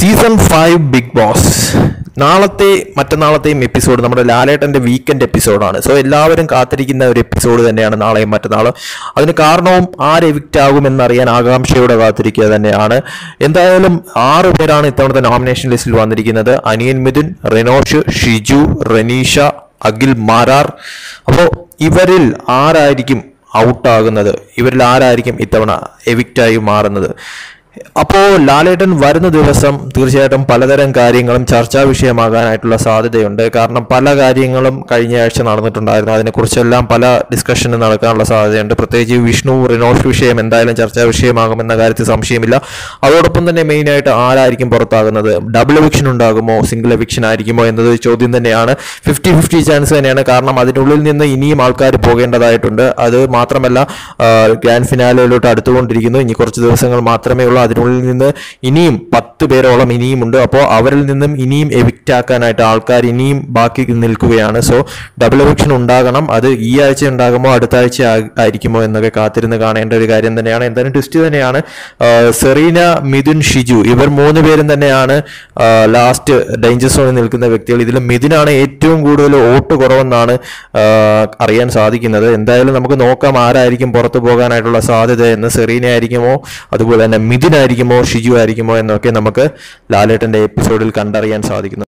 season five big boss നാളത്തെ മറ്റന്നാളത്തെയും episode നമ്മുടെ ലാലേട്ടൻ്റെ വീക്കെൻഡ് എപ്പിസോഡാണ് സോ എല്ലാവരും കാത്തിരിക്കുന്ന ഒരു എപ്പിസോഡ് തന്നെയാണ് നാളെയും മറ്റന്നാളും അതിന് കാരണവും ആര് എവിക്റ്റ് ആകുമെന്നറിയാൻ ആകാംക്ഷയോടെ കാത്തിരിക്കുക തന്നെയാണ് എന്തായാലും ആറ് പേരാണ് ഇത്തവണത്തെ നോമിനേഷൻ ലിസ്റ്റിൽ വന്നിരിക്കുന്നത് അനിയൻ മിഥുൻ റെനോഷ് ഷിജു റനീഷ അഖിൽ മാരാർ അപ്പോൾ ഇവരിൽ ആരായിരിക്കും ഔട്ടാകുന്നത് ഇവരിൽ ആരായിരിക്കും ഇത്തവണ എവിക്റ്റായി മാറുന്നത് അപ്പോൾ ലാലേട്ടൻ വരുന്ന ദിവസം തീർച്ചയായിട്ടും പലതരം കാര്യങ്ങളും ചർച്ചാ വിഷയമാകാനായിട്ടുള്ള സാധ്യതയുണ്ട് കാരണം പല കാര്യങ്ങളും കഴിഞ്ഞ ആഴ്ച നടന്നിട്ടുണ്ടായിരുന്നു അതിനെക്കുറിച്ചെല്ലാം പല ഡിസ്കഷനും നടക്കാനുള്ള സാധ്യതയുണ്ട് പ്രത്യേകിച്ച് വിഷ്ണു റിനോഷ് വിഷയം എന്തായാലും ചർച്ചാ വിഷയമാകുമെന്ന കാര്യത്തിൽ സംശയമില്ല അതോടൊപ്പം തന്നെ മെയിനായിട്ട് ആരായിരിക്കും പുറത്താകുന്നത് ഡബിൾ എവിക്ഷൻ ഉണ്ടാകുമോ സിംഗിൾ എവിക്ഷൻ ആയിരിക്കുമോ എന്നത് ഒരു ചോദ്യം തന്നെയാണ് ഫിഫ്റ്റി ഫിഫ്റ്റി ചാൻസ് തന്നെയാണ് കാരണം അതിനുള്ളിൽ നിന്ന് ഇനിയും ആൾക്കാർ പോകേണ്ടതായിട്ടുണ്ട് അത് മാത്രമല്ല ആ, ഗ്രാൻഡ് ഫിനാലയിലോട്ട് അടുത്തുകൊണ്ടിരിക്കുന്നു ഇനി കുറച്ച് ദിവസങ്ങൾ മാത്രമേ ഉള്ളൂ അതിനുള്ളിൽ നിന്ന് ഇനിയും പത്ത് പേരോളം ഇനിയും ഉണ്ട് അപ്പോൾ അവരിൽ നിന്നും ഇനിയും എവിക്റ്റ് ആക്കാനായിട്ട് ആൾക്കാർ ഇനിയും ബാക്കി നിൽക്കുകയാണ് സോ ഡബിൾ എവിക്ഷൻ ഉണ്ടാകണം അത് ഈ ആഴ്ച ഉണ്ടാകുമോ അടുത്ത ആഴ്ച ആ- ആയിരിക്കുമോ എന്നൊക്കെ കാത്തിരുന്ന് കാണേണ്ട ഒരു കാര്യം തന്നെയാണ് എന്തായാലും ട്വിസ്റ്റ് തന്നെയാണ് ആ, സെറീന മിഥുൻ ഷിജു ഇവർ മൂന്ന് പേരും തന്നെയാണ് ലാസ്റ്റ് ഡേഞ്ചർ സോണിൽ നിൽക്കുന്ന വ്യക്തികൾ ഇതിൽ മിഥുനാണ് ഏറ്റവും കൂടുതൽ വോട്ട് കുറവെന്നാണ് ആ, അറിയാൻ സാധിക്കുന്നത് എന്തായാലും നമുക്ക് നോക്കാം ആരായിരിക്കും പുറത്തു പോകാനായിട്ടുള്ള സാധ്യത എന്ന് സെറീന ആയിരിക്കുമോ അതുപോലെ തന്നെ മിഥുൻ ആയിരിക്കുമോ ഷിജു ആയിരിക്കുമോ എന്നൊക്കെ നമുക്ക് ലാലേട്ടന്റെ എപ്പിസോഡിൽ കണ്ടറിയാൻ സാധിക്കുന്നു